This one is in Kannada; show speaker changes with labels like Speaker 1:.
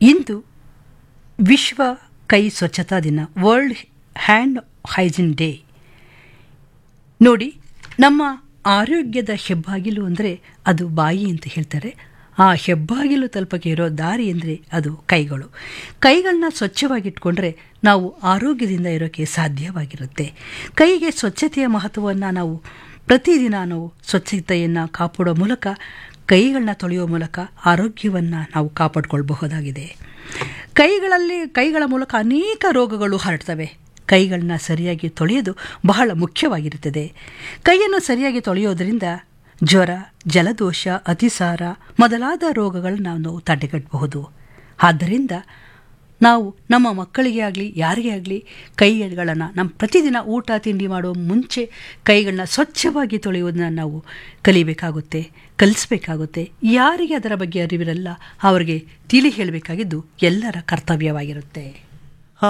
Speaker 1: ಇಂದು ವಿಶ್ವ ಕೈ ಸ್ವಚ್ಛತಾ ದಿನ ವರ್ಲ್ಡ್ ಹ್ಯಾಂಡ್ ಹೈಜಿನ್ ಡೇ ನೋಡಿ ನಮ್ಮ ಆರೋಗ್ಯದ ಹೆಬ್ಬಾಗಿಲು ಅಂದರೆ ಅದು ಬಾಯಿ ಅಂತ ಹೇಳ್ತಾರೆ ಆ ಹೆಬ್ಬಾಗಿಲು ತಲುಪಕ್ಕೆ ಇರೋ ದಾರಿ ಅಂದರೆ ಅದು ಕೈಗಳು ಕೈಗಳನ್ನ ಸ್ವಚ್ಛವಾಗಿಟ್ಕೊಂಡ್ರೆ ನಾವು ಆರೋಗ್ಯದಿಂದ ಇರೋಕ್ಕೆ ಸಾಧ್ಯವಾಗಿರುತ್ತೆ ಕೈಗೆ ಸ್ವಚ್ಛತೆಯ ಮಹತ್ವವನ್ನು ನಾವು ಪ್ರತಿದಿನ ನಾವು ಸ್ವಚ್ಛತೆಯನ್ನು ಕಾಪಾಡೋ ಮೂಲಕ ಕೈಗಳನ್ನ ತೊಳೆಯುವ ಮೂಲಕ ಆರೋಗ್ಯವನ್ನು ನಾವು ಕಾಪಾಡಿಕೊಳ್ಬಹುದಾಗಿದೆ ಕೈಗಳಲ್ಲಿ ಕೈಗಳ ಮೂಲಕ ಅನೇಕ ರೋಗಗಳು ಹರಡ್ತವೆ ಕೈಗಳನ್ನ ಸರಿಯಾಗಿ ತೊಳೆಯೋದು ಬಹಳ ಮುಖ್ಯವಾಗಿರುತ್ತದೆ ಕೈಯನ್ನು ಸರಿಯಾಗಿ ತೊಳೆಯೋದರಿಂದ ಜ್ವರ ಜಲದೋಷ ಅತಿಸಾರ ಮೊದಲಾದ ರೋಗಗಳನ್ನ ನಾವು ತಡೆಗಟ್ಟಬಹುದು ಆದ್ದರಿಂದ ನಾವು ನಮ್ಮ ಮಕ್ಕಳಿಗೆ ಆಗಲಿ ಯಾರಿಗೇ ಆಗಲಿ ಕೈಗಳನ್ನು ನಮ್ಮ ಪ್ರತಿದಿನ ಊಟ ತಿಂಡಿ ಮಾಡುವ ಮುಂಚೆ ಕೈಗಳನ್ನ ಸ್ವಚ್ಛವಾಗಿ ತೊಳೆಯುವುದನ್ನು ನಾವು ಕಲಿಬೇಕಾಗುತ್ತೆ ಕಲಿಸ್ಬೇಕಾಗುತ್ತೆ ಯಾರಿಗೆ ಅದರ ಬಗ್ಗೆ ಅರಿವಿರಲ್ಲ ಅವರಿಗೆ ತಿಳಿ ಹೇಳಬೇಕಾಗಿದ್ದು ಎಲ್ಲರ ಕರ್ತವ್ಯವಾಗಿರುತ್ತೆ